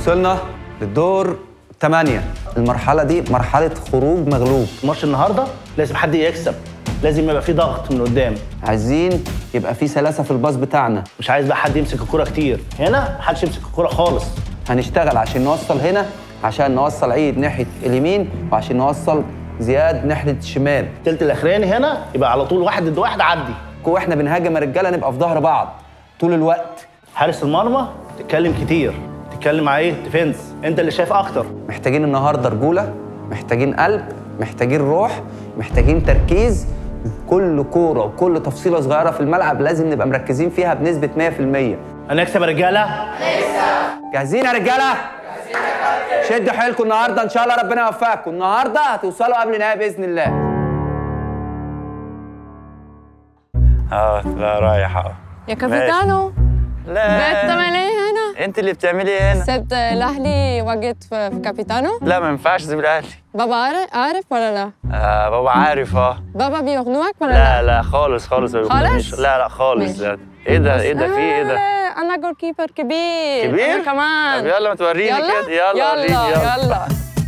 وصلنا للدور 8 المرحلة دي مرحلة خروج مغلوب ماتش النهارده لازم حد يكسب لازم يبقى في ضغط من قدام عايزين يبقى في سلاسة في الباص بتاعنا مش عايز بقى حد يمسك الكوره كتير هنا محدش يمسك الكوره خالص هنشتغل عشان نوصل هنا عشان نوصل عيد ناحية اليمين وعشان نوصل زياد ناحية الشمال التلت الاخراني هنا يبقى على طول واحد ضد واحد عدي واحنا بنهاجم يا رجاله نبقى في ظهر بعض طول الوقت حارس المرمى تتكلم كتير تتكلم على ايه ديفنس انت اللي شايف اكتر محتاجين النهارده رجوله محتاجين قلب محتاجين روح محتاجين تركيز كل كوره وكل تفصيله صغيره في الملعب لازم نبقى مركزين فيها بنسبه 100% هنكسب يا رجاله جاهزين يا رجاله شدوا حيلكم النهارده ان شاء الله ربنا يوفقكم النهارده هتوصلوا قبل النهائي باذن الله اه لا رايح اه يا كابيتانو لا بتعمل ايه هنا؟ انت اللي بتعملي ايه هنا سبت الاهلي وقت في في كابيتانو لا ما ينفعش تسيب الاهلي بابا عارف عارف ولا لا؟ آه بابا عارف اه بابا بيغنوك ولا لا لا؟ لا خالص خالص ما بيقولنيش. خالص؟ لا لا خالص ماشي. لا. ايه ده ايه ده في ايه ده آه، انا جول كيبر كبير كبير أنا كمان طب يلا ما توريني يلا كده يلا وريني يلا يلا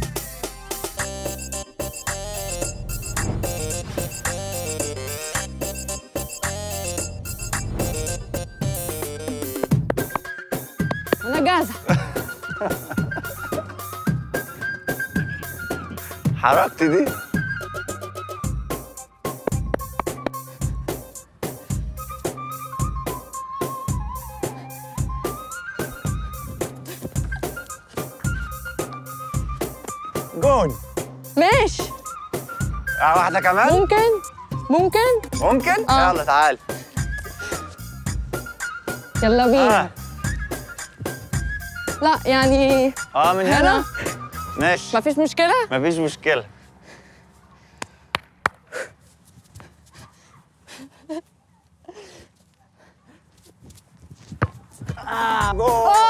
انا جاهزه حركتي دي جون ماشي آه، واحدة كمان ممكن ممكن ممكن آه. يلا تعال يلا بينا اه لا يعني اه من هنا هنا ماشي مفيش مشكله مفيش مشكلة آه جول